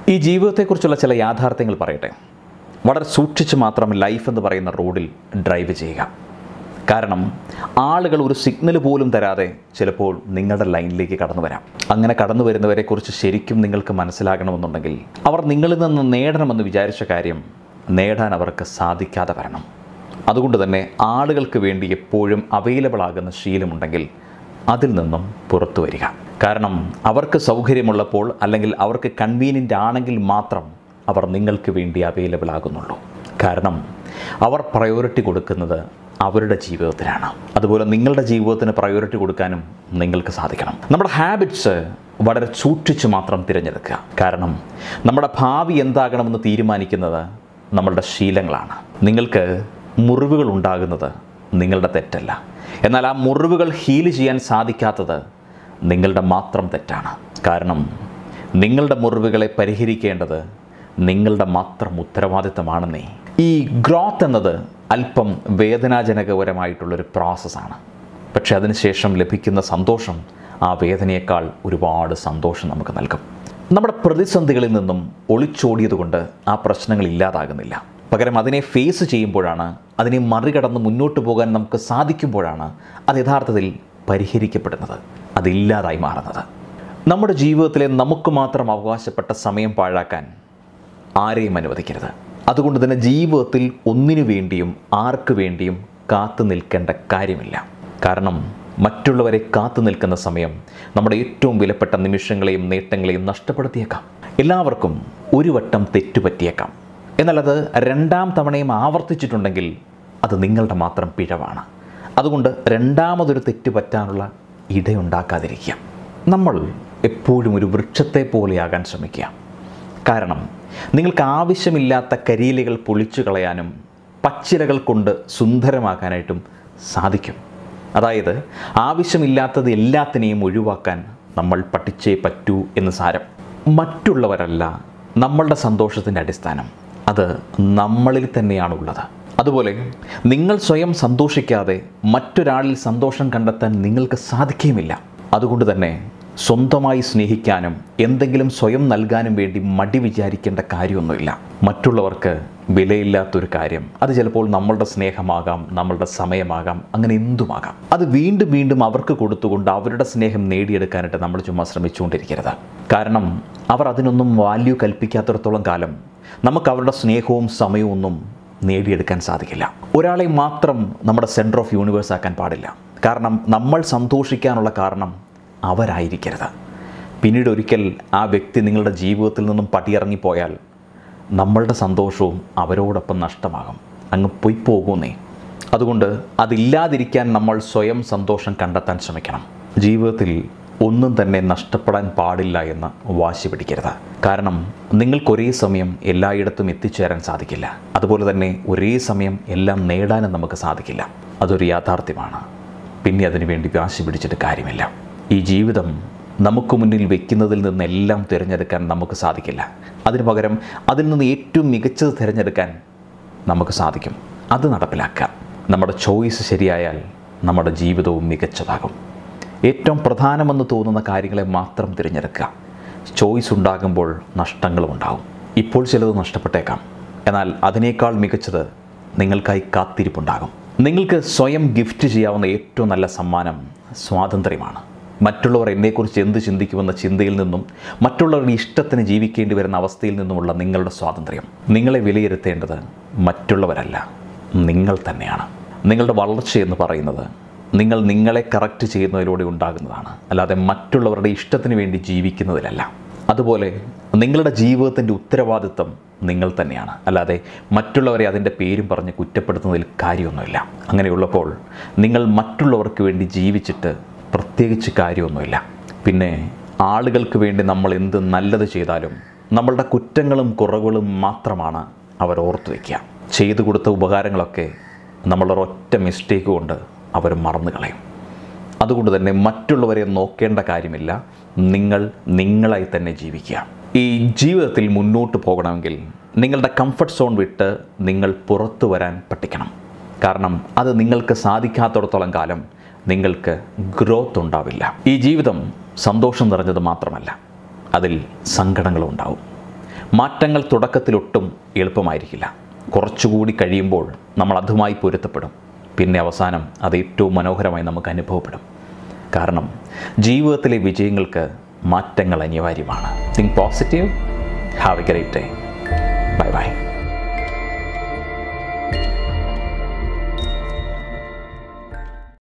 ഈ ജീവിതത്തെക്കുറിച്ചുള്ള ചില യാഥാർത്ഥ്യങ്ങൾ പറയട്ടെ വളരെ സൂക്ഷിച്ച് മാത്രം ലൈഫ് എന്ന് പറയുന്ന റോഡിൽ ഡ്രൈവ് ചെയ്യുക കാരണം ആളുകൾ ഒരു സിഗ്നൽ പോലും തരാതെ ചിലപ്പോൾ നിങ്ങളുടെ ലൈനിലേക്ക് കടന്നു വരാം അങ്ങനെ കടന്നു വരുന്നവരെക്കുറിച്ച് ശരിക്കും നിങ്ങൾക്ക് മനസ്സിലാകണമെന്നുണ്ടെങ്കിൽ അവർ നിങ്ങളിൽ നിന്ന് നേടണമെന്ന് വിചാരിച്ച കാര്യം നേടാൻ അവർക്ക് സാധിക്കാതെ വരണം അതുകൊണ്ട് തന്നെ ആളുകൾക്ക് വേണ്ടി എപ്പോഴും അവൈലബിൾ ആകുന്ന ശീലമുണ്ടെങ്കിൽ അതിൽ നിന്നും പുറത്തു വരിക കാരണം അവർക്ക് സൗകര്യമുള്ളപ്പോൾ അല്ലെങ്കിൽ അവർക്ക് കൺവീനിയൻ്റ് ആണെങ്കിൽ മാത്രം അവർ നിങ്ങൾക്ക് വേണ്ടി അവൈലബിൾ ആകുന്നുള്ളൂ കാരണം അവർ പ്രയോറിറ്റി കൊടുക്കുന്നത് അവരുടെ ജീവിതത്തിനാണ് അതുപോലെ നിങ്ങളുടെ ജീവിതത്തിന് പ്രയോറിറ്റി കൊടുക്കാനും നിങ്ങൾക്ക് സാധിക്കണം നമ്മുടെ ഹാബിറ്റ്സ് വളരെ സൂക്ഷിച്ച് മാത്രം തിരഞ്ഞെടുക്കുക കാരണം നമ്മുടെ ഭാവി എന്താകണമെന്ന് തീരുമാനിക്കുന്നത് നമ്മളുടെ ശീലങ്ങളാണ് നിങ്ങൾക്ക് മുറിവുകൾ ഉണ്ടാകുന്നത് നിങ്ങളുടെ തെറ്റല്ല എന്നാൽ ആ മുറിവുകൾ ഹീൽ ചെയ്യാൻ സാധിക്കാത്തത് നിങ്ങളുടെ മാത്രം തെറ്റാണ് കാരണം നിങ്ങളുടെ മുറിവുകളെ പരിഹരിക്കേണ്ടത് നിങ്ങളുടെ മാത്രം ഉത്തരവാദിത്തമാണെന്നേ ഈ ഗ്രോത്ത് എന്നത് അല്പം വേദനാജനകപരമായിട്ടുള്ളൊരു പ്രോസസ്സാണ് പക്ഷെ അതിനുശേഷം ലഭിക്കുന്ന സന്തോഷം ആ വേദനയേക്കാൾ ഒരുപാട് സന്തോഷം നമുക്ക് നൽകും നമ്മുടെ പ്രതിസന്ധികളിൽ നിന്നും ഒളിച്ചോടിയതുകൊണ്ട് ആ പ്രശ്നങ്ങൾ ഇല്ലാതാകുന്നില്ല പകരം അതിനെ ഫേസ് ചെയ്യുമ്പോഴാണ് അതിനെ മറികടന്ന് മുന്നോട്ട് പോകാൻ നമുക്ക് സാധിക്കുമ്പോഴാണ് അത് യഥാർത്ഥത്തിൽ പരിഹരിക്കപ്പെടുന്നത് അതില്ലാതായി മാറുന്നത് നമ്മുടെ ജീവിതത്തിലെ നമുക്ക് മാത്രം അവകാശപ്പെട്ട സമയം പാഴാക്കാൻ ആരെയും അനുവദിക്കരുത് അതുകൊണ്ട് തന്നെ ജീവിതത്തിൽ ഒന്നിനു വേണ്ടിയും ആർക്ക് വേണ്ടിയും കാത്തു നിൽക്കേണ്ട കാര്യമില്ല കാരണം മറ്റുള്ളവരെ കാത്തു നിൽക്കുന്ന സമയം നമ്മുടെ ഏറ്റവും വിലപ്പെട്ട നിമിഷങ്ങളെയും നേട്ടങ്ങളെയും നഷ്ടപ്പെടുത്തിയേക്കാം എല്ലാവർക്കും ഒരു വട്ടം തെറ്റുപറ്റിയേക്കാം എന്നാൽ അത് രണ്ടാം തവണയും ആവർത്തിച്ചിട്ടുണ്ടെങ്കിൽ അത് നിങ്ങളുടെ മാത്രം പിഴവാണ് അതുകൊണ്ട് രണ്ടാമതൊരു തെറ്റ് പറ്റാനുള്ള ഇടയുണ്ടാക്കാതിരിക്കുക നമ്മൾ എപ്പോഴും ഒരു വൃക്ഷത്തെ പോലെയാകാൻ ശ്രമിക്കുക കാരണം നിങ്ങൾക്ക് ആവശ്യമില്ലാത്ത കരിയിലകൾ പൊളിച്ചു കളയാനും പച്ചിലകൾ കൊണ്ട് സുന്ദരമാക്കാനായിട്ടും സാധിക്കും അതായത് ആവശ്യമില്ലാത്തത് എല്ലാത്തിനെയും ഒഴിവാക്കാൻ നമ്മൾ പഠിച്ചേ പറ്റൂ എന്ന് സാരം മറ്റുള്ളവരല്ല നമ്മളുടെ സന്തോഷത്തിൻ്റെ അടിസ്ഥാനം അത് നമ്മളിൽ തന്നെയാണുള്ളത് അതുപോലെ നിങ്ങൾ സ്വയം സന്തോഷിക്കാതെ മറ്റൊരാളിൽ സന്തോഷം കണ്ടെത്താൻ നിങ്ങൾക്ക് സാധിക്കുകയുമില്ല അതുകൊണ്ട് തന്നെ സ്വന്തമായി സ്നേഹിക്കാനും എന്തെങ്കിലും സ്വയം നൽകാനും വേണ്ടി മടി വിചാരിക്കേണ്ട കാര്യമൊന്നുമില്ല മറ്റുള്ളവർക്ക് വിലയില്ലാത്തൊരു കാര്യം അത് ചിലപ്പോൾ നമ്മളുടെ സ്നേഹമാകാം നമ്മളുടെ സമയമാകാം അങ്ങനെ എന്തുമാകാം അത് വീണ്ടും വീണ്ടും അവർക്ക് കൊടുത്തുകൊണ്ട് അവരുടെ സ്നേഹം നേടിയെടുക്കാനായിട്ട് നമ്മൾ ചുമ്മാ ശ്രമിച്ചുകൊണ്ടിരിക്കരുത് കാരണം അവർ അതിനൊന്നും വാല്യൂ കൽപ്പിക്കാത്തിടത്തോളം കാലം നമുക്ക് അവരുടെ സ്നേഹവും സമയവും ഒന്നും നേടിയെടുക്കാൻ സാധിക്കില്ല ഒരാളെ മാത്രം നമ്മുടെ സെൻറ്റർ ഓഫ് യൂണിവേഴ്സ് ആക്കാൻ പാടില്ല കാരണം നമ്മൾ സന്തോഷിക്കാനുള്ള കാരണം അവരായിരിക്കരുത് പിന്നീട് ഒരിക്കൽ ആ വ്യക്തി നിങ്ങളുടെ ജീവിതത്തിൽ നിന്നും പടിയിറങ്ങിപ്പോയാൽ നമ്മളുടെ സന്തോഷവും അവരോടൊപ്പം നഷ്ടമാകും അങ്ങ് പൊയി പോകുന്നേ അതുകൊണ്ട് അതില്ലാതിരിക്കാൻ നമ്മൾ സ്വയം സന്തോഷം കണ്ടെത്താൻ ശ്രമിക്കണം ജീവിതത്തിൽ ഒന്നും തന്നെ നഷ്ടപ്പെടാൻ പാടില്ല എന്ന് വാശി പിടിക്കരുത് കാരണം നിങ്ങൾക്ക് ഒരേ സമയം എല്ലായിടത്തും എത്തിച്ചേരാൻ സാധിക്കില്ല അതുപോലെ തന്നെ ഒരേ സമയം എല്ലാം നേടാനും നമുക്ക് സാധിക്കില്ല അതൊരു യാഥാർത്ഥ്യമാണ് പിന്നെ അതിനു വേണ്ടി വാശി പിടിച്ചിട്ട് കാര്യമില്ല ഈ ജീവിതം നമുക്ക് മുന്നിൽ വെക്കുന്നതിൽ നിന്നെല്ലാം തിരഞ്ഞെടുക്കാൻ നമുക്ക് സാധിക്കില്ല അതിനു പകരം അതിൽ നിന്ന് ഏറ്റവും മികച്ചത് തിരഞ്ഞെടുക്കാൻ നമുക്ക് സാധിക്കും അത് നടപ്പിലാക്കുക നമ്മുടെ ചോയ്സ് ശരിയായാൽ നമ്മുടെ ജീവിതവും മികച്ചതാകും ഏറ്റവും പ്രധാനമെന്ന് തോന്നുന്ന കാര്യങ്ങളെ മാത്രം തിരഞ്ഞെടുക്കുക ചോയ്സ് ഉണ്ടാകുമ്പോൾ നഷ്ടങ്ങളും ഉണ്ടാകും ഇപ്പോൾ ചിലത് നഷ്ടപ്പെട്ടേക്കാം എന്നാൽ അതിനേക്കാൾ മികച്ചത് നിങ്ങൾക്കായി കാത്തിരിപ്പുണ്ടാകും നിങ്ങൾക്ക് സ്വയം ഗിഫ്റ്റ് ചെയ്യാവുന്ന ഏറ്റവും നല്ല സമ്മാനം സ്വാതന്ത്ര്യമാണ് മറ്റുള്ളവർ എന്നെക്കുറിച്ച് എന്ത് ചിന്തിക്കുമെന്ന ചിന്തയിൽ നിന്നും മറ്റുള്ളവരുടെ ഇഷ്ടത്തിന് ജീവിക്കേണ്ടി വരുന്ന അവസ്ഥയിൽ നിന്നുമുള്ള നിങ്ങളുടെ സ്വാതന്ത്ര്യം നിങ്ങളെ വിലയിരുത്തേണ്ടത് മറ്റുള്ളവരല്ല നിങ്ങൾ തന്നെയാണ് നിങ്ങളുടെ വളർച്ച എന്ന് പറയുന്നത് നിങ്ങൾ നിങ്ങളെ കറക്റ്റ് ചെയ്യുന്നതിലൂടെ ഉണ്ടാകുന്നതാണ് അല്ലാതെ മറ്റുള്ളവരുടെ ഇഷ്ടത്തിന് വേണ്ടി ജീവിക്കുന്നതിലല്ല അതുപോലെ നിങ്ങളുടെ ജീവിതത്തിൻ്റെ ഉത്തരവാദിത്വം നിങ്ങൾ തന്നെയാണ് അല്ലാതെ മറ്റുള്ളവരെ അതിൻ്റെ പേരും പറഞ്ഞ് കുറ്റപ്പെടുത്തുന്നതിൽ കാര്യമൊന്നുമില്ല അങ്ങനെയുള്ളപ്പോൾ നിങ്ങൾ മറ്റുള്ളവർക്ക് വേണ്ടി ജീവിച്ചിട്ട് പ്രത്യേകിച്ച് കാര്യമൊന്നുമില്ല പിന്നെ ആളുകൾക്ക് വേണ്ടി നമ്മൾ എന്ത് നല്ലത് ചെയ്താലും നമ്മളുടെ കുറ്റങ്ങളും കുറവുകളും മാത്രമാണ് അവർ ഓർത്തു വയ്ക്കുക ചെയ്തു കൊടുത്ത ഉപകാരങ്ങളൊക്കെ നമ്മളൊരൊറ്റ മിസ്റ്റേക്ക് കൊണ്ട് അവർ മറന്നു കളയും അതുകൊണ്ട് തന്നെ മറ്റുള്ളവരെ നോക്കേണ്ട കാര്യമില്ല നിങ്ങൾ നിങ്ങളായി തന്നെ ജീവിക്കുക ഈ ജീവിതത്തിൽ മുന്നോട്ട് പോകണമെങ്കിൽ നിങ്ങളുടെ കംഫർട്ട് സോൺ വിട്ട് നിങ്ങൾ പുറത്തു വരാൻ പഠിക്കണം കാരണം അത് നിങ്ങൾക്ക് സാധിക്കാത്തിടത്തോളം കാലം നിങ്ങൾക്ക് ഗ്രോത്ത് ഉണ്ടാവില്ല ഈ ജീവിതം സന്തോഷം നിറഞ്ഞത് മാത്രമല്ല അതിൽ സങ്കടങ്ങളും ഉണ്ടാവും മാറ്റങ്ങൾ തുടക്കത്തിലൊട്ടും എളുപ്പമായിരിക്കില്ല കുറച്ചുകൂടി കഴിയുമ്പോൾ നമ്മൾ അതുമായി പൊരുത്തപ്പെടും പിന്നെ അവസാനം അത് ഏറ്റവും മനോഹരമായി നമുക്ക് അനുഭവപ്പെടും കാരണം ജീവിതത്തിലെ വിജയങ്ങൾക്ക് മാറ്റങ്ങൾ അനിവാര്യമാണ് think positive have a great day bye by